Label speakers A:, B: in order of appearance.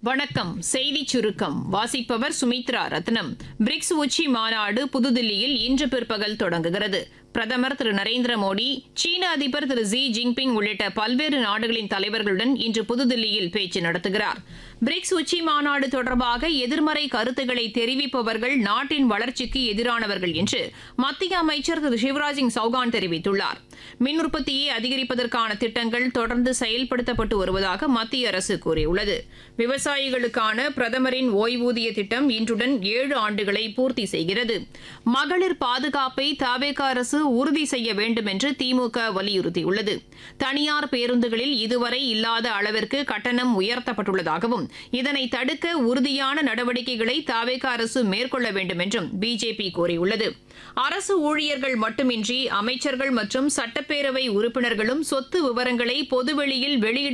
A: வணக்கம் செய்திச் சுருக்கம் வாசிப்பவர் சுமித்ரா ரத்னம் பிரிக்ஸ் உச்சி மாநாடு புதுதில்லியில் இன்று பிற்பகல் தொடங்குகிறது பிரதமர் திரு நரேந்திர மோடி சீன அதிபர் திரு ஜி ஜின்பிங் உள்ளிட்ட பல்வேறு நாடுகளின் தலைவர்களுடன் இன்று புதுதில்லியில் பேச்சு நடத்துகிறார் பிரிக்ஸ் உச்சி மாநாடு தொடர்பாக எதிர்மறை கருத்துக்களை தெரிவிப்பவர்கள் நாட்டின் வளர்ச்சிக்கு எதிரானவர்கள் என்று மத்திய அமைச்சர் திரு சிவராஜ் சிங் சௌகான் தெரிவித்துள்ளார் மின் உற்பத்தியை அதிகரிப்பதற்கான திட்டங்கள் தொடர்ந்து செயல்படுத்தப்பட்டு வருவதாக மத்திய அரசு கூறியுள்ளது விவசாயிகளுக்கான பிரதமரின் ஓய்வூதிய திட்டம் இன்றுடன் ஏழு ஆண்டுகளை பூர்த்தி செய்கிறது மகளிர் பாதுகாப்பை தவேக அரசு உறுதி செய்ய வேண்டும் என்று திமுக வலியுறுத்தியுள்ளது தனியார் பேருந்துகளில் இதுவரை இல்லாத அளவிற்கு கட்டணம் உயர்த்தப்பட்டுள்ளதாகவும் இதனை தடுக்க உறுதியான நடவடிக்கைகளை தவேக அரசு மேற்கொள்ள வேண்டும் என்றும் பிஜேபி கூறியுள்ளது அரசு ஊழியர்கள் மட்டுமின்றி அமைச்சர்கள் மற்றும் சட்டப்பேரவை உறுப்பினர்களும் சொத்து விவரங்களை பொதுவெளியில் வெளியிட